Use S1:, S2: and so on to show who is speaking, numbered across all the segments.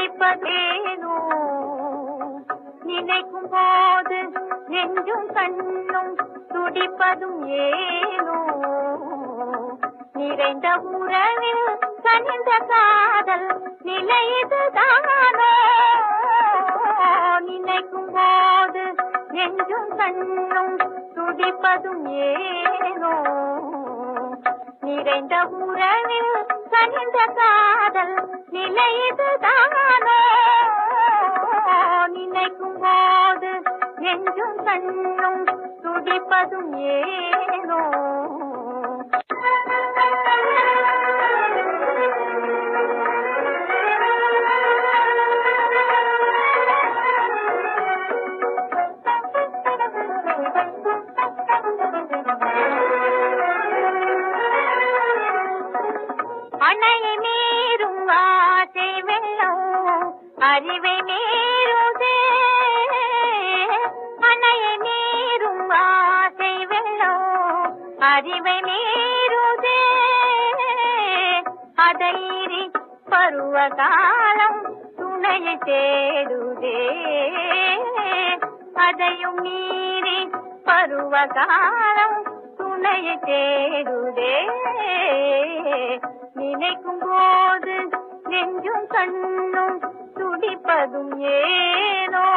S1: துடிப்பதேனோ நினைக்கும் போது நெஞ்சும் கண்ணும் துடிப்பதும் ஏனோ நிறைந்த உறவில் கனிந்த காதல் நிலை இதுதானோ நினைக்கும் போது நெஞ்சும் கண்ணும் துடிப்பதும் ஏனோ நிறைந்த உறவில் கனிந்த காதல் நிலை இதுதானோ நினைக்கும் போது நெஞ்சும் கண்ணும் துடிப்பதும் ஏனோ அணையை மீறும் ஆசை வெள்ளம் அறிவை மீறுதே அணையை மீறும் ஆசை வெள்ளம் அறிவை மீறுதே அதைரி பருவ காலம் துணையை தேடுதே அதையும் மீறி பருவ காலம் துணையை தேடுதே நினைக்கும் போது நெஞ்சும் கண்ணும் துடிப்பதும் ஏனோ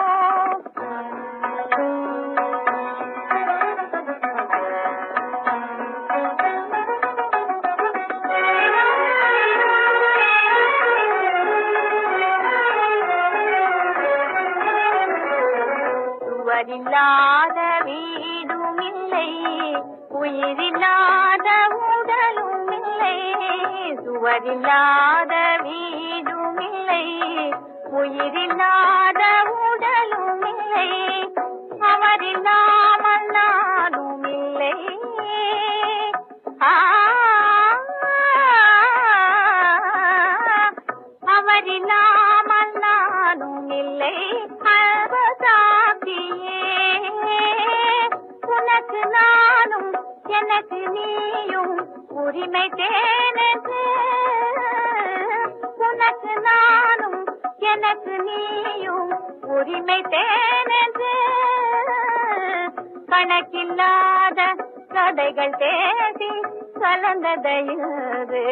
S1: சுவரில்லாத வீடும் இல்லை உயிரில்லாத உடலும் இல்லை சுவரில்லாத வீடும் இல்லை உயிரில்லாத உடலும் இல்லை அவரில்லாமல் நானும் இல்லை ஆ, அவரில்லாமல் நானும் இல்லை அவதாபியே உனக்கு நானும் எனக்கு நீயும் உரிமை தேனது உனக்கு நானும் எனக்கு நீயும் உரிமை தேனது கணக்கில்லாத கதைகள் பேசி கலந்ததையுது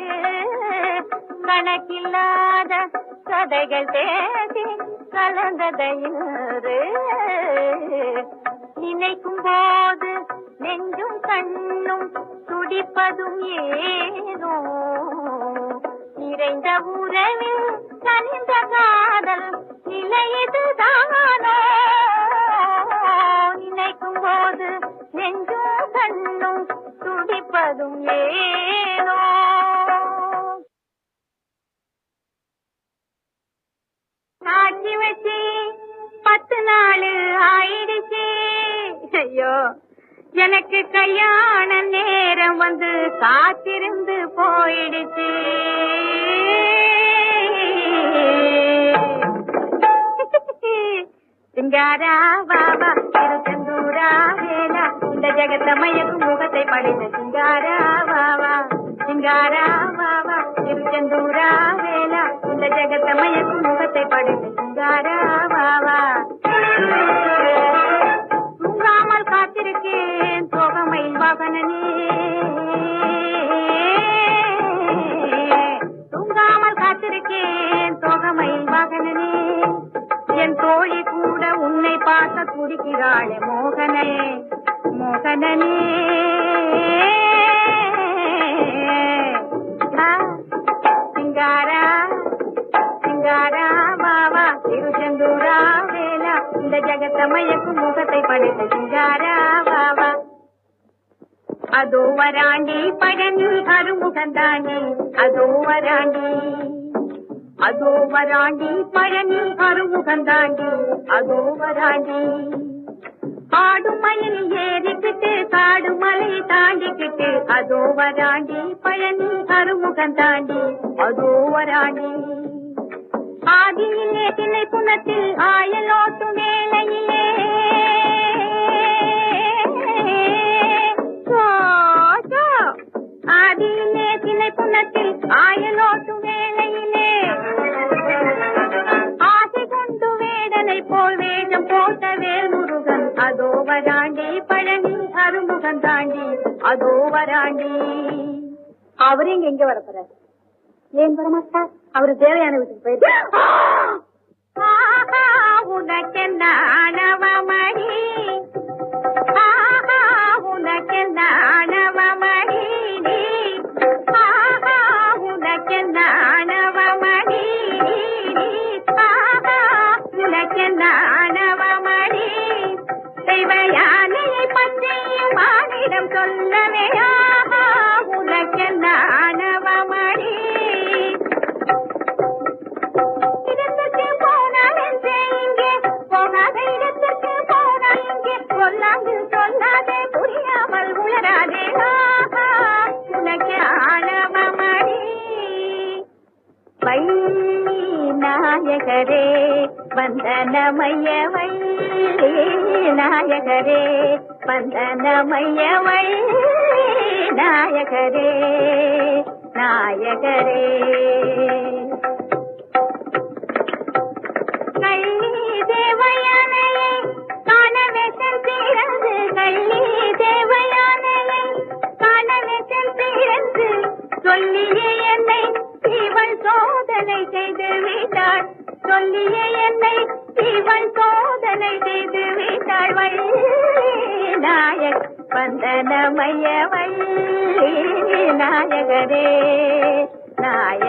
S1: கணக்கில்லாத கதைகள் பேசி கலந்ததையுது நினைக்கும் போது நெஞ்சும் கண்ணும் துடிப்பதும் ஏனோ நிறைந்த உறவில் கனிந்த காதல் நிலை இதுதானோ நினைக்கும் போது நெஞ்சும் கண்ணும் துடிப்பதும் ஏனோ சாட்சி வச்சு பத்து நாள் ஆயிடுச்சு ஐயோ எனக்கு கல்யாண நேரம் வந்து காத்திருந்து போயிடுச்சு சிங்காரா பாபா திருச்செந்தூரா வேலா இந்த ஜெகத்த மயக்கும் முகத்தை படைத்த சிங்காரா பாபா சிங்காரா பாபா திருச்செந்தூரா வேலா இந்த ஜெகத்த மயக்கும் முகத்தை படைத்த சிங்காரா பாபா தூங்காமல் காத்திருக்கேன் சோகமை வாகனனே தூங்காமல் காத்திருக்கேன் சோகமை வாகனனே என் தோழி கூட உன்னை பார்க்க துடிக்கிறாளே மோகனே மோகனனே ஆ, சிங்காரா சிங்காரா பாவா திருச்செந்தூரா வேலா இந்த ஜெகத்த மயக்கும் முகத்தை படைத்த சிங்காரா பாவா அதோ வராண்டி பழனி அருமுகந்தாண்டி அதோ வராண்டி அதோ வராண்டி பழனி அருமுகந்தாண்டி அதோ வராண்டி ஆடு மயில் ஏறிக்கிட்டு காடு மலை தாண்டிக்கிட்டு அதோ வராண்டி பழனி அருமுகம் தாண்டி அதோ வராண்டி ஆதியிலே திணை புனத்தில் ஆயலோட்டும் வேளையிலே சோசோ. ஆதியிலே திணை புனத்தில் ஆயலோட்டும் வேளையிலே அதோ வராண்டி
S2: அவரு இங்க எங்க வர போறாரு ஏன் வர மாட்டார் அவரு தேவையான வீட்டுக்கு போயிட்டு
S1: ஆஹா, உனக்கென்ன ஆணவமணி ஆஹா, உனக்கென்ன ஆணவமணி ஆஹா, உனக்கென்ன ஆணவமணி ஆஹா, உனக்கென்ன ஆணவமணி தெய்வயானையை பற்றியும் மானிடம் சொல்லவே ஆஹா, உனக்கென்ன ஆணவமணி இடத்துக்கு போனால் என்றே இங்கே போகாத இடத்துக்கு போனால் இங்கே சொல்லாது சொல்லாதே புரியாமல் உளராதே ஆஹா, உனக்கு ஆணவமணி வை நாயகரே வந்தனமயவை நாயகரே வந்தனமயவை நாயகரே நாயகரே கள்ளி தேவயானையை காண வேஷம் தீரந்து கள்ளி தேவயானையை காண வேஷம் தீரந்து சொல்லியே என்னை இவள் சோதனை செய்து விட்டாள் சொல்லியே என்னை இவள் சோதனை செய்து விட்டாள் வள்ளி நாயக் வந்தனமய வள்ளி நாயகரே நாய